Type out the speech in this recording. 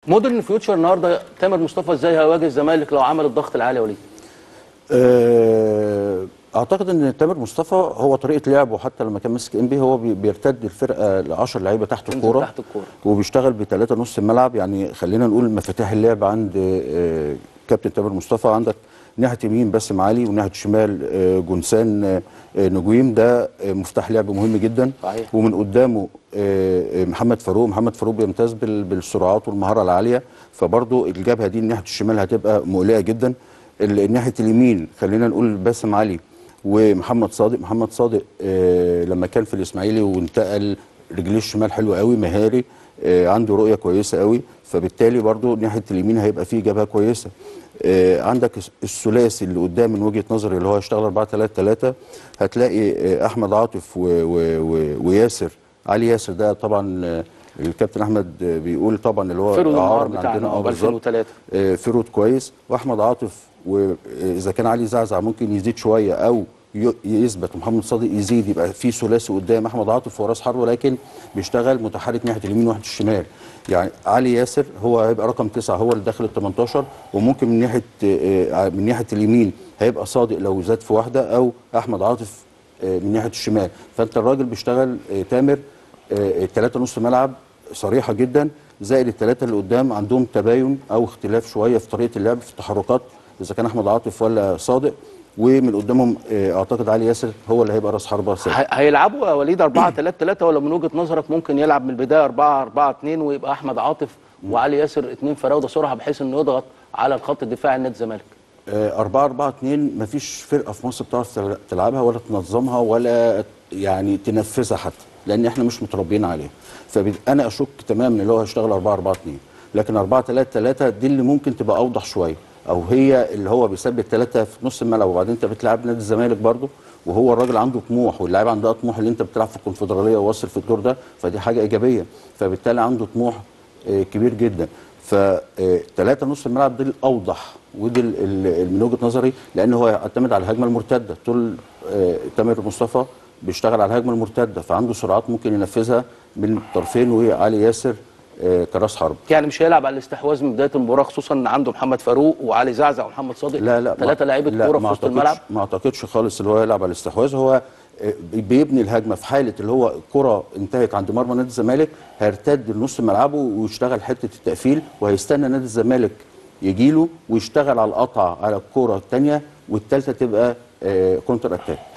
مودرن فيوتشر النهارده تامر مصطفى ازاي هيواجه الزمالك لو عمل الضغط العالي يا وليد آه، اعتقد ان تامر مصطفى هو طريقه لعبه حتى لما كان ماسك ام بي هو بي- بيرتد الفرقه ل 10 لعيبه تحت ينزل الكوره تحت الكورة. وبيشتغل بثلاثه نص الملعب يعني خلينا نقول مفاتيح اللعب عند آه، كابتن تامر مصطفى عندك ناحيه يمين باسم علي وناحيه شمال آه، جونسان آه، آه، نجويم ده آه، مفتاح لعب مهم جدا صحيح. ومن قدامه آه، آه، محمد فاروق محمد فاروق بيمتاز بال- بالسرعات والمهاره العاليه فبرضه الجبهه دي ناحيه الشمال هتبقى مقلقه جدا ال- ناحيه اليمين خلينا نقول باسم علي ومحمد صادق محمد صادق آه لما كان في الاسماعيلي وانتقل رجليه الشمال حلو قوي مهاري آه عنده رؤيه كويسه قوي فبالتالي برضو ناحيه اليمين هيبقى فيه جبهه كويسه آه عندك الس- الثلاثي اللي قدام من وجهه نظري اللي هو هيشتغل 4 3 3 هتلاقي آه احمد عاطف و و و وياسر علي ياسر ده طبعا آه الكابتن احمد آه، بيقول طبعا اللي هو فرود النهار إعارة من بتاعنا، عندنا آه، اه ب بالظبط 2003. آه، فرود كويس واحمد عاطف واذا كان علي زعزع ممكن يزيد شويه او ي- يثبت ومحمد صادق يزيد يبقى في ثلاثي قدام احمد عاطف وراس حربه لكن بيشتغل متحرك ناحيه اليمين وناحيه الشمال يعني علي ياسر هو هيبقى رقم تسعه هو اللي داخل ال 18 وممكن من ناحيه آه، من ناحيه اليمين هيبقى صادق لو زاد في واحده او احمد عاطف آه، من ناحيه الشمال فانت الراجل بيشتغل آه، تامر ثلاثه نص ملعب صريحه جدا زائد الثلاثه اللي قدام عندهم تباين او اختلاف شويه في طريقه اللعب في التحركات اذا كان احمد عاطف ولا صادق ومن قدامهم آه، اعتقد علي ياسر هو اللي هيبقى راس حربه ثابت هي- هيلعبوا يا وليد 4 3 3 ولا من وجهه نظرك ممكن يلعب من البدايه 4 4 2 ويبقى احمد عاطف وعلي ياسر اثنين فراوده سرعه بحيث انه يضغط على الخط الدفاعي نادي الزمالك 4 4 2 مفيش فرقه في مصر بتعرف تل- تلعبها ولا تنظمها ولا يعني تنفذها حتى لان احنا مش متربيين عليها فانا اشك تماما اللي هو هيشتغل 4 4 2 لكن 4 3 3 دي اللي ممكن تبقى اوضح شويه او هي اللي هو بيثبت ثلاثه في نص الملعب وبعدين انت بتلعب نادي الزمالك برضه وهو الراجل عنده طموح واللاعب عندها طموح اللي انت بتلعب في الكونفدراليه وواصل في الدور ده فدي حاجه ايجابيه فبالتالي عنده طموح آه، كبير جدا فثلاثة نص الملعب دي الأوضح ودي ال- ال- من وجهة نظري لأن هو يعتمد على الهجمة المرتدة طول آه، تامر مصطفى بيشتغل على الهجمة المرتدة فعنده سرعات ممكن ينفذها من الطرفين وعلي ياسر آه، كراس حرب يعني مش هيلعب على الاستحواذ من بدايه المباراه خصوصا ان عنده محمد فاروق وعلي زعزع ومحمد صادق لا لا ثلاثه ما- لعيبه لا، كوره ما في وسط أعتقدش- الملعب ما اعتقدش خالص اللي هو يلعب على الاستحواذ هو آه، بيبني الهجمه في حاله اللي هو كره انتهت عند مرمى نادي الزمالك هيرتد لنص ملعبه ويشتغل حته التقفيل وهيستنى نادي الزمالك يجيله ويشتغل على القطع على الكره الثانيه والثالثه تبقى آه، كونتر اتاك